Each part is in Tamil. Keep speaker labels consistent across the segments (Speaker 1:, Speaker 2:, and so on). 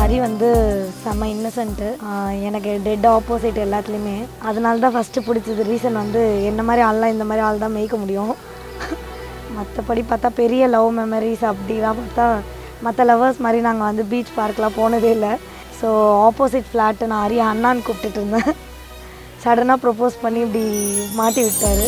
Speaker 1: ஹரி வந்து செம்ம இன்னசென்ட்டு எனக்கு டெட் ஆப்போசிட் எல்லாத்துலேயுமே அதனால தான் ஃபஸ்ட்டு பிடிச்சது ரீசன் வந்து என்ன மாதிரி ஆள்லாம் இந்த மாதிரி ஆள் தான் மேய்க்க முடியும் மற்றபடி பார்த்தா பெரிய லவ் மெமரிஸ் அப்படிலாம் பார்த்தா மற்ற லவர்ஸ் மாதிரி நாங்கள் வந்து பீச் பார்க்லாம் போனதே இல்லை ஸோ ஆப்போசிட் ஃப்ளாட்டு நான் ஹரி அண்ணான்னு கூப்பிட்டுட்டு இருந்தேன் சடனாக ப்ரப்போஸ் பண்ணி இப்படி மாட்டி விட்டார்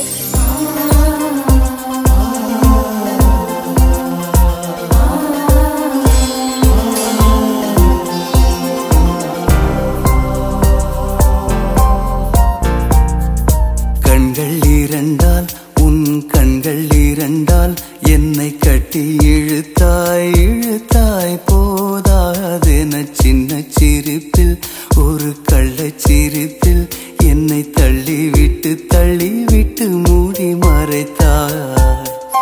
Speaker 2: கண்கள் இரண்டால் உன் கண்கள் இரண்டால் என்னை கட்டி இழுத்தாய் இழுத்தாய் போதாதென சின்ன சிரிப்பில் ஒரு கள்ளச் சிரிப்பில் என்னை தள்ளிவிட்டு தள்ளிவிட்டு மூடி மறைத்தாய்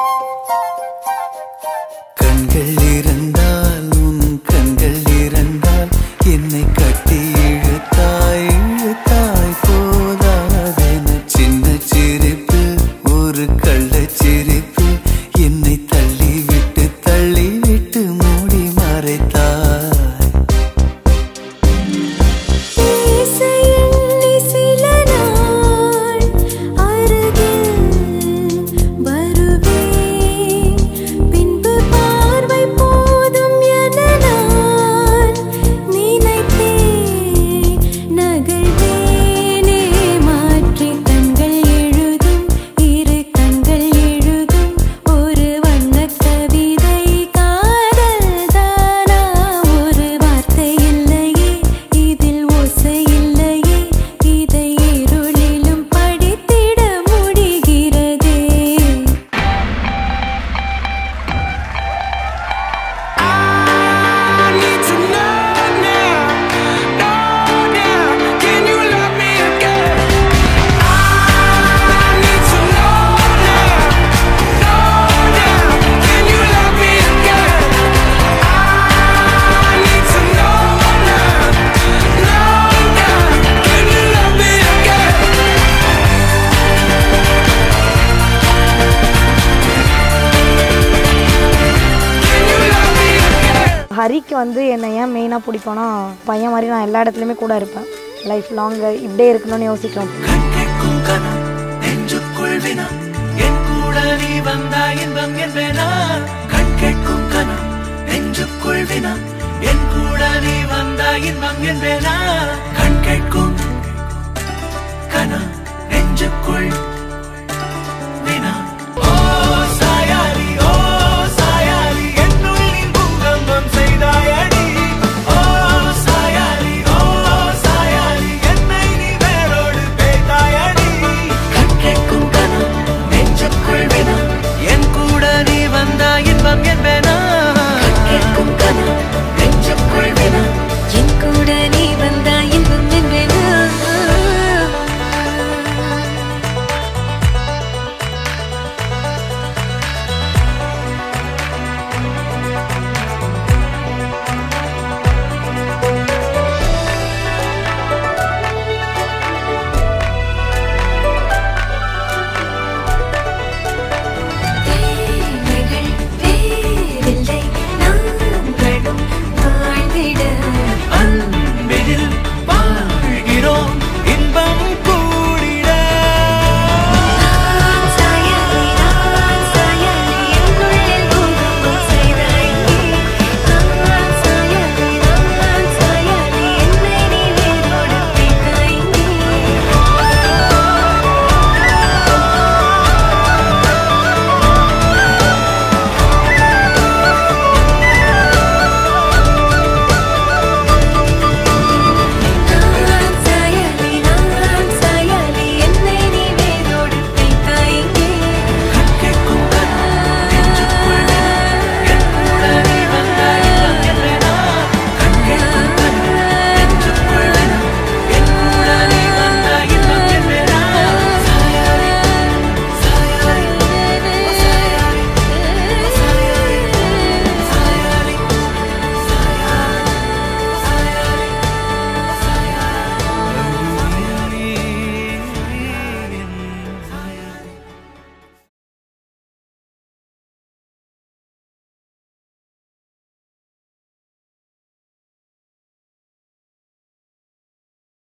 Speaker 2: கண்கள் இருந்தால் உன் கண்கள் இருந்தால் என்னை கட்டி இழுத்தாய் இழுத்தாய் போதாதென சின்ன சிரிப்பு ஒரு கள்ளச் சிரிப்பு என்னை தள்ளிவிட்டு தள்ளிவிட்டு மூடி மறைத்தாய்
Speaker 3: இசையெண்ணி சில நாள் அருகில் வருவேன். பின்பு பார்வை போதும் என நான் நினைத்தேன். நகர்வேனே மாற்றி கண்கள் எழுதும் இரு கண்கள் எழுதும் ஒரு வண்ணக் கவிதை காதல் தானா ஒரு வார்த்தை இல்லையே இதில் ஓசை இல்லையே இதை இருளிலும் படித்திட முடிகிறதே
Speaker 4: I need to know now, know now. Can you love me again? I need to know now, know now. Can you love me again? I need to know now, know now. Can you love me again? Can you love me again?
Speaker 1: ஹரிக்கு வந்து என்னை ஏன் மெயினாக பிடிக்கும்னா பையன் மாதிரி நான் எல்லா இடத்துலையுமே கூட இருப்பேன் லைஃப் லாங்கு இப்படியே இருக்கணும்னு யோசிக்கிறோம்
Speaker 2: கண் கேட்கும் கனம் நெஞ்சுக்குள் வினா என் கூட நீ வந்தா இன்பம் என்பேனா கண் கேட்கும் கனம் நெஞ்சுக்குள் வினா என் கூட நீ வந்தா இன்பம் என்பேனா கண் கேட்கும் கனம் நெஞ்சுக்குள்